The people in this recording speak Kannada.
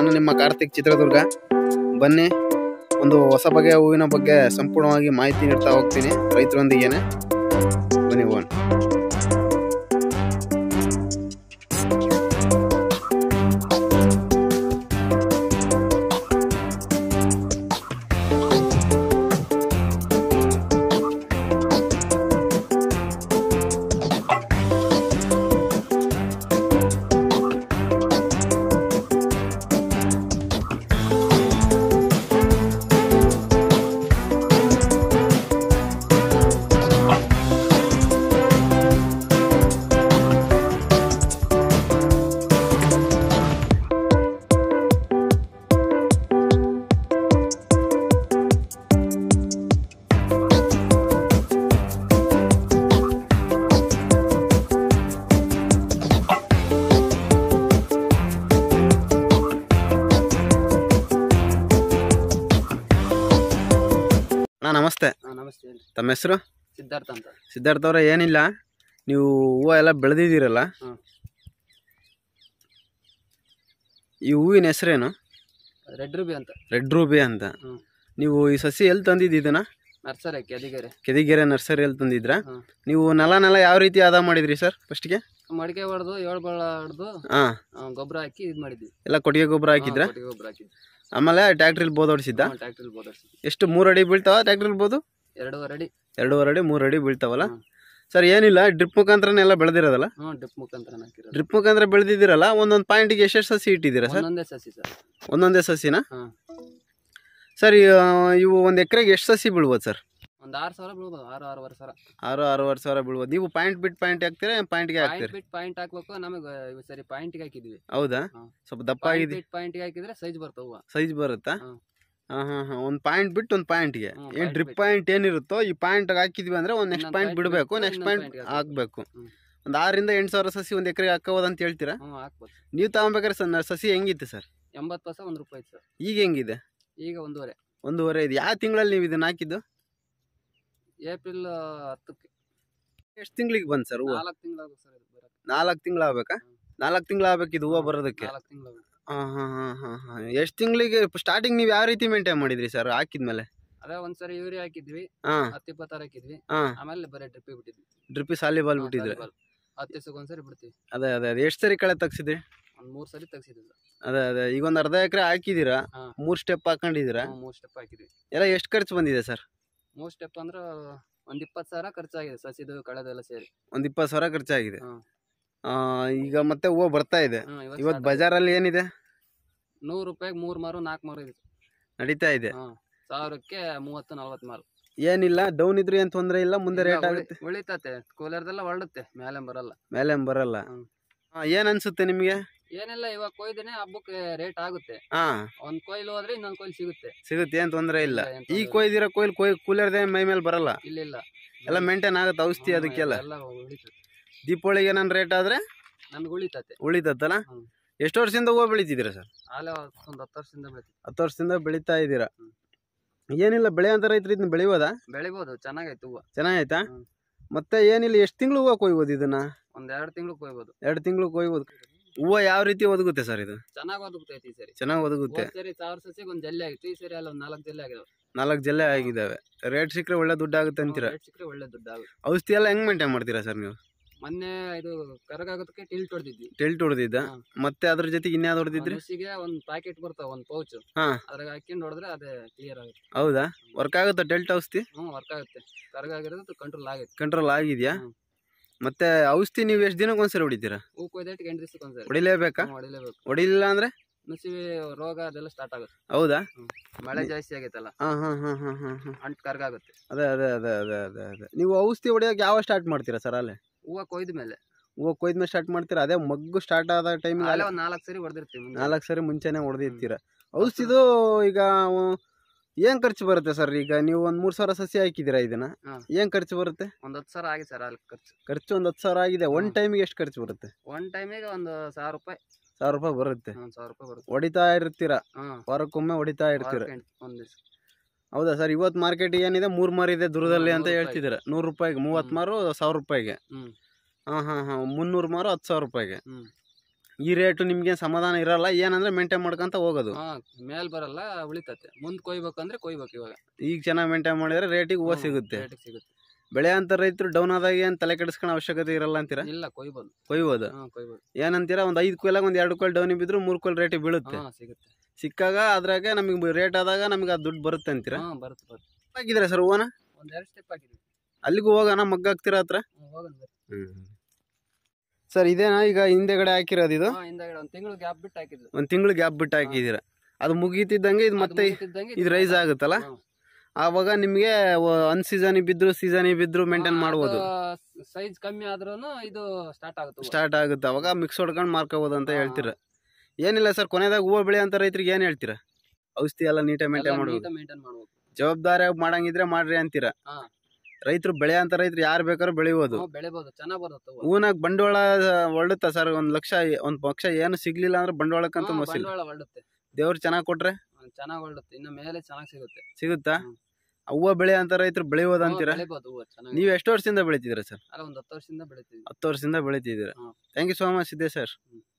ನಾನು ನಿಮ್ಮ ಕಾರ್ತಿಕ್ ಚಿತ್ರದುರ್ಗ ಬನ್ನಿ ಒಂದು ಹೊಸ ಬಗೆಯ ಹೂವಿನ ಬಗ್ಗೆ ಸಂಪೂರ್ಣವಾಗಿ ಮಾಹಿತಿ ನೀಡ್ತಾ ಹೋಗ್ತೀನಿ ರೈತರೊಂದಿಗೇನೆ ಬನ್ನಿ ಹೋಗೋಣ ಅಣ್ಣ ನಮಸ್ತೆ ಹಾಂ ನಮಸ್ತೆ ಹೇಳಿ ತಮ್ಮ ಹೆಸರು ಸಿದ್ಧಾರ್ಥ ಅಂತ ಸಿದ್ಧಾರ್ಥ ಅವರ ಏನಿಲ್ಲ ನೀವು ಹೂವು ಎಲ್ಲ ಬೆಳೆದಿದ್ದೀರಲ್ಲ ಹಾಂ ಈ ಹೂವಿನ ಹೆಸರೇನು ರೆಡ್ ರೂಬಿ ಅಂತ ರೆಡ್ ರೂಬಿ ಅಂತ ಹ್ಞೂ ನೀವು ಈ ಸಸಿ ಎಲ್ಲಿ ತಂದಿದ್ದು ಇದನ್ನ ನರ್ಸರಿ ಕೆದಿಗೆರೆ ಕೆದಿಗೆರೆ ನರ್ಸರಿಯಲ್ಲಿ ತಂದಿದ್ರಾ ಹಾಂ ನೀವು ನೆಲ ನೆಲ ಯಾವ ರೀತಿ ಆದ ಮಾಡಿದ್ರಿ ಸರ್ ಫಸ್ಟ್ಗೆ ಮಡಿಕೆ ಹೊಡೆದು ಏಳು ಬಳ ಹೊಡೆದು ಹಾಂ ಗೊಬ್ಬರ ಹಾಕಿ ಇದು ಮಾಡಿದ್ವಿ ಎಲ್ಲ ಕೊಟ್ಟಿಗೆ ಗೊಬ್ಬರ ಹಾಕಿದ್ರಾ ಕೊಟ್ಟಿಗೆ ಗೊಬ್ಬರ ಹಾಕಿದ್ವಿ ಆಮೇಲೆ ಟ್ಯಾಕ್ಟ್ರಿಲಿ ಬೋದ್ ಹೊಡಿಸಿದ್ದ ಟ್ಯಾಕ್ಟ್ರಲ್ಲಿ ಬೋದರ್ಸಿದ್ವಿ ಎಷ್ಟು ಮೂರು ಅಡಿ ಬೀಳ್ತಾವ ಟ್ಯಾಕ್ಟ್ರಿಲಿ ಬೋದು ಎರಡೂವರೆ ಅಡಿ ಎರಡೂವರೆ ಅಡಿ ಮೂರು ಅಡಿ ಬೀಳ್ತಾವಲ್ಲ ಹ್ಮ್. ಸರ್ ಏನಿಲ್ಲ ಡ್ರಿಪ್ ಮುಖಾಂತರನೇ ಎಲ್ಲ ಬೆಳೆದಿರೋದಲ್ಲ ಹ್ಞೂ ಡ್ರಿಪ್ ಮುಖಾಂತರ ಹಾಕಿರೋದು ಡ್ರಿಪ್ ಮುಖಾಂತರ ಬೆಳೆದಿದ್ದೀರಲ್ಲ ಒಂದೊಂದು ಪಾಯಿಂಟಿಗೆ ಎಷ್ಟೆಷ್ಟು ಸಸಿ ಇಟ್ಟಿದ್ದೀರಾ ಸರ್ ಒಂದೊಂದೇ ಸಸಿ ಸರ್ ಒಂದೊಂದೇ ಸಸಿನ ಹಾಂ ಸರ್ ಈ, ಆ, ಇವು ಒಂದು ಎಕರೆಗೆ ಎಷ್ಟು ಸಸಿ ಬೀಳ್ಬೋದು ಸರ್ ಒಂದು ಆರು ಸಾವಿರ ಬೀಳ್ಬೋದು ಆರು ಆರೂವರೆ ಸಾವಿರ ಆರು ಆರೂವರೆ ಸಾವಿರ ಬೀಳ್ಬೋದು ನೀವು ಪಾಯಿಂಟ್ ಬಿಟ್ಟು ಪಾಯಿಂಟ್ ಹಾಕ್ತೀರಾ ಪಾಯಿಂಟ್ಗೆ ಪಾಯಿಂಟ್ ಹಾಕ್ತೀರಿ ಬಿಟ್ಟು ಪಾಯಿಂಟ್ ಹಾಕ್ಬೇಕು ನಮಗೆ ಇವು ಸರಿ ಪಾಯಿಂಟ್ಗೆ ಹಾಕಿದ್ವಿ ಹೌದಾ ಹಾಂ. ಸ್ವಲ್ಪ ದಪ್ಪ ಪಾಯಿಂಟ್ ಆಗಿದೆ ಬಿಟ್ಟು ಪಾಯಿಂಟ್ಗೆ ಹಾಕಿದ್ರೆ ಸೈಜ್ ಬರ್ತಾವ ಸೈಜ್ ಬರುತ್ತಾ ಹಾಂ. ಹಾಂ ಹಾಂ ಹಾಂ ಒಂದು ಪಾಯಿಂಟ್ ಬಿಟ್ಟು ಒಂದು ಪಾಯಿಂಟ್ಗೆ ಹ್ಮ್, ಏನು point ಡ್ರಿಪ್ ಬಿಟ್ಟು. ಪಾಯಿಂಟ್ ಏನಿರುತ್ತೋ ಈ ಪಾಯಿಂಟ್ ಹಾಕಿದ್ವಿ ಅಂದ್ರೆ ಒಂದು ನೆಕ್ಸ್ಟ್ ಇನ್ನೊಂದ್ ಪಾಯಿಂಟ್ point ಬಿಡಬೇಕು ಬಿಟ್ಟು ನೆಕ್ಸ್ಟ್ ಇನ್ನೊಂದ್ ಪಾಯಿಂಟ್ point ಹಾಕಬೇಕು ಹ್ಮ್. ಒಂದು ಆರರಿಂದ ಎಂಟು ಸಾವಿರ ಸಸಿ ಒಂದು ಎಕರೆಗೆ ಹಾಕೋಬೋದು ಅಂತ ಹೇಳ್ತೀರಾ ಹ್ಞೂ ಹಾಕ್ಬೋದು ನೀವು ತಗೊಬೇಕಾದ್ರೆ ಸರ್ ನ- ಸಸಿ ಹೆಂಗಿತ್ತು ಸರ್ ಎಂಬತ್ತು ಪೈಸೆ ಒಂದು ರೂಪಾಯಿ ಸರ್ ಈಗ ಹೆಂಗಿದೆ ಈಗ ಒಂದೂವರೆ ಒಂದೂವರೆ ಇದು ಯಾವ ತಿಂಗಳಲ್ಲಿ ನೀವು ಇದನ್ನ ಹಾಕಿದ್ದು ಏಪ್ರಿಲ್ ಹತ್ತಕ್ಕೆ ಎಷ್ಟು ತಿಂಗಳಿಗೆ ಬಂತು ಸರ್ ಹೂವು ನಾಲ್ಕು ತಿಂಗಳಾಗ ಸರ್ ಇದು ಬರಕ್ಕೆ ನಾಲ್ಕು ತಿಂಗಳು ಆಗ್ಬೇಕಾ ಹ್ಮ್. ನಾಲ್ಕು ತಿಂಗಳು ಆಗ್ಬೇಕು ಇದು ಹೂವು ಬರೋದಕ್ಕೆ ನಾಲ್ಕು ತಿಂಗಳು ಹಾಂ ಹಾಂ ಹಾಂ ಹಾಂ ಹಾಂ ಎಷ್ಟು ತಿಂಗಳಿಗೆ ಸ್ಟಾರ್ಟಿಂಗ್ ನೀವು ಯಾವ ರೀತಿ ಮೇಂಟೈನ್ ಮಾಡಿದ್ರಿ ಸರ್ ಹಾಕಿದ್ಮೇಲೆ ಅದೇ ಒಂದ್ಸರಿ ಯೂರಿಯಾ ಹಾಕಿದ್ವಿ ಹಾಂ ಹತ್ತು ಇಪ್ಪತ್ತಾರು ಹಾಕಿದ್ವಿ ಹಾಂ ಆಮೇಲೆ ಬರೀ ಡ್ರಿಪ್ ಬಿಟ್ಟಿದ್ವಿ ಡ್ರಿಪ್ಪಿ ಸಾಲಿ ಬಾಲ್ ಬಿಟ್ಟಿದ್ರೆ ಹತ್ತು ದಿವಸಕ್ಕೆ ಒಂದ್ಸರಿ ಬಿಡ್ತೀವಿ ಅದೇ ಅದೇ ಅದೇ ಎಷ್ಟು ಸರಿ ಕಳೆ ತೆಗ್ಸಿದ್ರಿ ಒಂದ್ ಮೂರ್ ಸರಿ ತೆಗ್ಸಿದ್ವಿ ಸರ್ ಅದೇ ಅದೇ ಈಗ ಒಂದು ಅರ್ಧ ಎಕರೆ ಹಾಕಿದ್ದೀರಾ ಹಾ. ಮೂರು ಸ್ಟೆಪ್ ಹಾಕೊಂಡಿದ್ದೀರಾ ಹ್ಮ್, ಮೂರ್ ಸ್ಟೆಪ್ ಹಾಕಿದ್ವಿ ಎಲ್ಲ ಎಷ್ಟು ಖರ್ಚು ಬಂದಿದೆ ಸರ್ ಮೂರ್ ಸ್ಟೆಪ್ ಅಂದ್ರ ಒಂದ್ ಇಪ್ಪತ್ತು ಸಾವಿರ ಖರ್ಚಾಗಿದೆ ಸಸಿದು ಕಳೆದೆಲ್ಲ ಸೇರಿ ಒಂದು ಇಪ್ಪತ್ತು ಸಾವಿರ ಖರ್ಚಾಗಿದೆ ಹ್ಮ್. ಆ, ಈಗ ಮತ್ತೆ ಹೂವು ಬರ್ತಾ ಇದೆ ಹ್ಮ್, ಇವತ್ತು ಇವತ್ತು start ಬಜಾರಲ್ಲಿ ಏನಿದೆ ಆಗಿದೆ. ನೂರು ರೂಪಾಯಿಗೆ ಮೂರ್ ಮಾರು ನಾಲ್ಕು ಮಾರು ಇದೆ ನಡೀತಾ ಇದೆ ಹ್ಮ್ ಸಾವಿರಕ್ಕೆ ಮೂವತ್ತು ನಲ್ವತ್ತು ಮಾರು ಏನಿಲ್ಲ ಡೌನ್ ಇದ್ರೆ ಏನು ತೊಂದರೆ ಇಲ್ಲ ಮುಂದೆ ಇಲ್ಲ, ರೇಟ್ ಉಳಿ- ಆಗುತ್ತೆ ಉಳಿತತೆ ಕೂಲರ್ದೆಲ್ಲ ಹೊರಡುತ್ತೆ ಮೇಲೆ ಬರಲ್ಲ ಮೇಲೆ ಏನ್ ಬರಲ್ಲ ಹ್ಮ್. ಆ, ಏನ್ ಅನ್ಸುತ್ತೆ ನಿಮಗೆ ಏನಿಲ್ಲ ಇವಾಗ ಕೊಯ್ದೇನೆ ಹಬ್ಬಕ್ಕೆ ರೇಟ್ ಆಗುತ್ತೆ ಹಾ ಒಂದ್ ಕೊಯ್ಲು ಹೋದ್ರೆ ಇನ್ನೊಂದ್ ಕೊಯ್ಲು ಸಿಗುತ್ತೆ ಸಿಗುತ್ತೆ ಏನ್ ತೊಂದರೆ ಇಲ್ಲ ಏನ್ ಈ ತೊಂದ್ರೆ ಇಲ್ಲ. ಕೊಯ್ದಿರೋ ಕೊಯ್ಲು ಕೊಯ್ ಕೂಲರ್ದೇ ಮೈ ಮೇಲೆ ಬರಲ್ಲ ಇಲ್ಲ ಇಲ್ಲ ಎಲ್ಲ ಮೇಂಟೈನ್ ಆಗುತ್ತೆ ಔಷಧಿ ಹ್ಮ್, ಅದಕ್ಕೆಲ್ಲ ಎಲ್ಲ ಉಳಿತದೆ ದೀಪಾವಳಿಗೆ ನನ್ನ ರೇಟ್ ಆದ್ರೆ ನಮ್ಗೆ ಉಳಿತತೆ ಉಳಿತತ್ತಲ್ಲ ಹ್ಮ್. ಎಷ್ಟು ವರ್ಷದಿಂದ ಹೂವು ಬೆಳಿತಿದ್ದೀರಾ ಸರ್ ಆಲೆ ಒಂದು ಹತ್ತು ವರ್ಷದಿಂದ ಬೆಳಿತೀವಿ ಹತ್ತು ವರ್ಷದಿಂದ ಬೆಳೀತಾ ಇದ್ದೀರಾ ಹ್ಮ್. ಏನಿಲ್ಲ ಬೆಳೆ ಅಂತ ರೈತರು ಇದನ್ನ ಬೆಳಿಬೋದಾ ಬೆಳಿಬೋದು ಚೆನ್ನಾಗೈತೆ ಹೂವು ಚೆನ್ನಾಗೈತಾ ಹ್ಮ್. ಮತ್ತೆ ಏನಿಲ್ಲ ಎಷ್ಟು ತಿಂಗಳು ಹೂವು ಕೊಯ್ಬೋದು ಇದನ್ನ ಒಂದ್ ಎರಡು ತಿಂಗಳು ಕೊಯ್ಬೋದು ಎರಡು ತಿಂಗಳು ಕೊಯ್ಬೋದು ಹೂವು ಯಾವ ರೀತಿ ಒದಗುತ್ತೆ ಸರ್ ಇದು ಚೆನ್ನಾಗಿ ಓದ್ಬಿಟ್ಟೈತಿ ಈ ಸರಿ ಚೆನ್ನಾಗಿ ಒದಗುತ್ತೆ ಹೋದ್ ಸರಿ ಸಾವಿರ ಸಸಿಗೆ ಒಂದ್ ಜಲ್ಲೆ ಆಗಿತ್ತು ಈ ಸರಿ ಅಲ್ಲ ಒಂದ್ ನಾಲ್ಕು ಜಲ್ಲೆ ಆಗಿದಾವೆ ನಾಲ್ಕು ಜಲ್ಲೆ ಆಗಿದ್ದಾವೆ ರೇಟ್ ಸಿಕ್ಕರೆ ಒಳ್ಳೆ ದುಡ್ಡು ಆಗುತ್ತೆ ಅಂತೀರಾ ರೇಟ್ ಸಿಕ್ಕರೆ ಒಳ್ಳೆ ದುಡ್ಡು ಆಗುತ್ತೆ ಔಷಧಿ ಎಲ್ಲ ಹೆಂಗ್ ಮೇಂಟೈನ್ ಮಾಡ್ತೀರಾ ಸರ್ ನೀವು ಮೊನ್ನೆ ಇದು ಕರಗಾಗೋದಕ್ಕೆ ಟಿಲ್ಟ್ ಹೊಡೆದಿದ್ವಿ ಟೆಲ್ಟ್ ಹೊಡೆದಿದ್ದ ಹಾ. ಮತ್ತೆ ಅದ್ರ ಜೊತೆಗೆ ಇನ್ಯಾವ್ದು ಹೊಡೆದಿದ್ರಿ ನುಸಿಗೆ ಒಂದ್ ಪ್ಯಾಕೆಟ್ ಬರ್ತಾವ ಒಂದ್ ಪೌಚ್ ಹಾ. ಅದ್ರಾಗ ಹಾಕೊಂಡು ಹೊಡೆದ್ರೆ ಅದೇ ಕ್ಲಿಯರ್ ಆಗುತ್ತೆ ಹೌದಾ ವರ್ಕ್ ಆಗುತ್ತಾ ಟೆಲ್ಟ್ ಔಷಧಿ ಹ್ಞೂ ವರ್ಕ್ ಆಗುತ್ತೆ ಕರಗಾಗಿರೋದು ಕಂಟ್ರೋಲ್ ಆಗುತ್ತೆ ಕಂಟ್ರೋಲ್ ಆಗಿದ್ಯಾ ಹ್ಮ್. ಮತ್ತೆ ಔಷಧಿ ನೀವು ಎಷ್ಟು ದಿನಕ್ಕೆ ಒಂದ್ಸರಿ ಹೊಡಿತೀರಾ ಹೂ ಕೊಯ್ದೈಟಿಗೆ ಎಂಟು ದಿವಸಕ್ಕೆ ಒಂದ್ಸರಿ ಹೊಡಿಲೇಬೇಕಾ ಹ್ಞೂ, ಹೊಡಿಲೇಬೇಕು ಹೊಡಿಲಿಲ್ಲ ಅಂದ್ರೆ ನುಸಿ ರೋಗ ಅದೆಲ್ಲ ಸ್ಟಾರ್ಟ್ ಆಗುತ್ತೆ ಹೌದಾ ಮಳೆ ಜಾಸ್ತಿ ಆಗೈತಲ್ಲ ಹಾ ಹಾ ಹಾ ಹಾ ಹಾ ಹಾ ಅಂಟ್ ಕರ್ಗಾಗುತ್ತೆ ಅದೇ ಅದೇ ಅದೇ ಅದೇ ಅದೇ ಅದೇ ನೀವು ಔಷಧಿ ಹೊಡಿಯೋಕೆ ಯಾವ ಸ್ಟಾರ್ಟ್ ಮಾಡ್ತೀರಾ ಸರ್ ಅಲ್ಲೇ ಹೂವು ಕೊಯ್ದ ಮೇಲೆ ಹೂವು ಕೊಯ್ದ್ಮೇಲೆ ಸ್ಟಾರ್ಟ್ ಮಾಡ್ತೀರಾ ಅದೇ ಮಗ್ಗು ಸ್ಟಾರ್ಟ್ ಆದ ಟೈಮಿಗೆ ಅಲ್ಲೇ ಒಂದ್ ನಾಲ್ಕು ಸರಿ ಹೊಡೆದಿರ್ತೀವಿ ಮುಂದೆ. ನಾಲ್ಕು ಸರಿ ಮುಂಚೆನೆ ಹೊಡೆದಿರ್ತೀರ ಔಷಧಿದು ಈಗ ಅವು ಏನ್ ಖರ್ಚು ಬರುತ್ತೆ ಸರ್ ಈಗ ನೀವು ಒಂದ್ ಮೂರ್ ಸಾವಿರ ಸಸಿ ಹಾಕಿದ್ದೀರಾ ಇದನ್ನ ಹಾ. ಏನ್ ಖರ್ಚು ಬರುತ್ತೆ ಒಂದ್ ಹತ್ತು ಸಾವಿರ ಆಗಿ ಸರ್ ಅಲ್ಲಿ ಖರ್ಚು ಖರ್ಚು ಒಂದ್ ಹತ್ತು ಸಾವಿರ ಆಗಿದೆ ಒನ್ ಹ್ಮ್. ಟೈಮಿಗೆ ಎಷ್ಟು ಖರ್ಚು ಬರುತ್ತೆ ಒನ್ ಟೈಮಿಗೆ ಒಂದು ಸಾವಿರ ರೂಪಾಯಿ ಸಾವಿರ ರೂಪಾಯಿ ಬರುತ್ತೆ ಒಂದ್ ಸಾವಿರ ರೂಪಾಯಿ ಬರುತ್ತೆ ಹೊಡಿತಾ ಇರ್ತೀರಾ ಹ್ಮ್ ವಾರಕ್ಕೊಮ್ಮೆ ಹೊಡಿತಾ ಇರ್ತೀರ ವಾರಕ್ಕೆ ಎಂಟ್- ಒಂದ್ ದಿವ್ಸ ಹೌದಾ ಸರ್ ಇವತ್ತು ಮಾರ್ಕೆಟ್ ಏನಿದೆ ಮೂರ್ ಮಾರು ಇದೆ ದುರ್ಗದಲ್ಲಿ ಹ್ಮ್, ಅಂತ ನೂರು ಹೇಳ್ತಿದ್ದೀರ ನೂರು ರೂಪಾಯಿಗೆ ಮೂವತ್ತು ಹ್ಮ್. ಮಾರು ಸಾವಿರ ರೂಪಾಯಿಗೆ ಹ್ಮ್ ಹಾಂ ಹಾಂ ಹಾಂ ಮುನ್ನೂರು ಮಾರು ಹತ್ತು ಸಾವಿರ ರೂಪಾಯಿಗೆ ಹ್ಮ್ ಈ ರೇಟು ನಿಮ್ಗೆ ಸಮಾಧಾನ ಇರಲ್ಲ ಏನಂದ್ರೆ ಮೇಂಟೈನ್ ಮಾಡ್ಕೊಂತ ಹೋಗೋದು ಹಾ ಮೇಲ್ ಬರಲ್ಲ ಉಳಿತತೆ ಮುಂದ್ ಕೊಯ್ಬೇಕಂದ್ರೆ ಕೊಯ್ಬೇಕು ಇವಾಗ ಈಗ ಚೆನ್ನಾಗಿ ಮೇಂಟೈನ್ ಮಾಡಿದ್ರೆ ರೇಟಿಗೆ ಹೂವು ಸಿಗುತ್ತೆ ರೇಟಿಗೆ ಸಿಗುತ್ತೆ ಬೆಳೆ ಅಂತ ರೈತರು ಡೌನ್ ಆದಾಗ ಏನು ತಲೆ ಕೆಡಿಸ್ಕೊಳ್ಳೋ ಅವಶ್ಯಕತೆ ಇರಲ್ಲ ಅಂತೀರಾ ಇಲ್ಲ ಕೊಯ್ಬೋದು ಕೊಯ್ಬೋದು ಹಾ ಕೊಯ್ಬೋದು ಏನಂತೀರಾ ಒಂದು ಐದು ಕೊಯ್ಲಾಗ ಒಂದು ಎರಡು ಕೊಯ್ಲು ಡೌನ್ ಬಿದ್ರು ಮೂರು ಕೊಯ್ಲು ರೇಟಿಗೆ ಬೀಳುತ್ತೆ ಹಾ ಸಿಗುತ್ತೆ ಸಿಕ್ಕಾಗ ಅದ್ರಾಗೆ ನಮಗೆ ರೇಟ್ ಆದಾಗ ನಮ್ಗೆ ಅದು ದುಡ್ಡು ಬರುತ್ತೆ ಅಂತೀರಾ ಹಾ ಬರುತ್ತೆ ಬರುತ್ತೆ ಹಾಕಿದ್ರೆ ಸರ್ ಹೂವನ ಒಂದ್ ಎರಡು ಸ್ಟೆಪ್ ಹಾಕಿದ್ವಿ ಅಲ್ಲಿಗೂ ಹೋಗೋಣ ಮಗ್ಗ ಹಾಕ್ತೀರಾ ಹತ್ರ ಹ್ಮ್, ಹೋಗೋಣ ಬರ್ರಿ. ಸರ್ ಇದೇನಾ ಈಗ ಹಿಂದೆಗಡೆ ಹಾಕಿರೋದು ಇದು ಹಾ ಹಿಂದಗಡೆ ಒಂದ್ ತಿಂಗಳು ಗ್ಯಾಪ್ ಬಿಟ್ಟು ಹಾಕಿದ್ವಿ ಒಂದು ತಿಂಗಳು ಗ್ಯಾಪ್ ಬಿಟ್ಟು ಹಾಕಿದ್ದೀರಾ ಅದು ಮುಗೀತಿದ್ದಂಗೆ ಇದು ಮತ್ತೆ ಇದು ರೈಸ್ ಆಗುತ್ತಲ್ಲ ಆವಾಗ ನಿಮಗೆ ಅನ್ ಸೀಸನಿಗೆ ಬಿದ್ರು ಸೀಸನಿಗೆ ಬಿದ್ರು ಮೇಂಟೈನ್ ಮಾಡ್ಬೋದು ಸೈಜ್ ಕಮ್ಮಿ ಆದ್ರೂನು ಇದು ಸ್ಟಾರ್ಟ್ ಆಗುತ್ತೆ ಹೂವು. ಸ್ಟಾರ್ಟ್ ಆಗುತ್ತೆ ಅವಾಗ ಮಿಕ್ಸ್ ಹೊಡ್ಕೊಂಡು ಮಾರ್ಕೋಬೋದು ಅಂತ ಹೇಳ್ತೀರಾ ಏನಿಲ್ಲ ಸರ್ ಕೊನೆದಾಗ ಹೂವು ಬೆಳೆ ಅಂತ ರೈತರಿಗೆ ಏನು ಹೇಳ್ತೀರಾ ಔಷಧಿ ಎಲ್ಲ ನೀಟಾಗಿ ಮೇಂಟೈನ್ ಎಲ್ಲ ಮಾಡ್ಬೋದು ನೀಟಾಗಿ ಮೇಂಟೈನ್ ಮಾಡ್ಬೇಕು ಜವಾಬ್ದಾರಿಯಾಗಿ ಮಾಡಂಗಿದ್ರೆ ಮಾಡ್ರಿ ಅಂತೀರಾ ಹಾ. ರೈತರು ಬೆಳೆ ಅಂತ ರೈತರು ಯಾರು ಬೇಕಾದ್ರೂ ಬೆಳಿಬೋದು ಹ್ಮ್, ಬೆಳಿಬೋದು ಚೆನ್ನಾಗ್ ಬರುತ್ತೆ ಹೂವು. ಹೂನಾಗ ಬಂಡವಾಳ ಒಳ್ಳುತ್ತಾ ಸರ್ ಒಂದ್ ಲಕ್ಷ ಒಂದ್ ಪಕ್ಷ ಏನು ಸಿಗ್ಲಿಲ್ಲ ಅಂದ್ರೆ ಬಂಡವಾಳಕ್ಕಂತ ಹಾ, ಮೊಸಿಲ್ಲ ಬಂಡವಾಳ ಒಳ್ಳುತ್ತೆ ದೇವ್ರು ಚೆನ್ನಾಗಿ ಕೊಟ್ರೆ ಚೆನ್ನಾಗ್ ಒಳ್ಳುತ್ತೆ ಇನ್ನು ಮೇಲೆ ಚೆನ್ನಾಗ್ ಸಿಗುತ್ತೆ ಸಿಗುತ್ತಾ ಹ್ಮ್. ಹೂವು ಬೆಳೆ ಅಂತ ರೈತರು ಬೆಳಿಬೋದು ಹ್ಮ್, ಅಂತೀರಾ ಬೆಳಿಬೋದು ಹೂವು ಚೆನ್ನಾಗಿ ನೀವು ಎಷ್ಟು ವರ್ಷದಿಂದ ಬೆಳಿತಿದ್ದೀರಾ ಸರ್ ಅಲ್ಲ ಒಂದ್ ಹತ್ತು ವರ್ಷದಿಂದ ಬೆಳಿತೀವಿ ಹತ್ತು ವರ್ಷದಿಂದ ಬೆಳಿತಿದ್ದೀರಾ ಹ್ಮ್. ಥ್ಯಾಂಕ್ ಯು ಸೋ ಮಚ್ ಇದೆ ಸರ್ ಹ್ಮ್.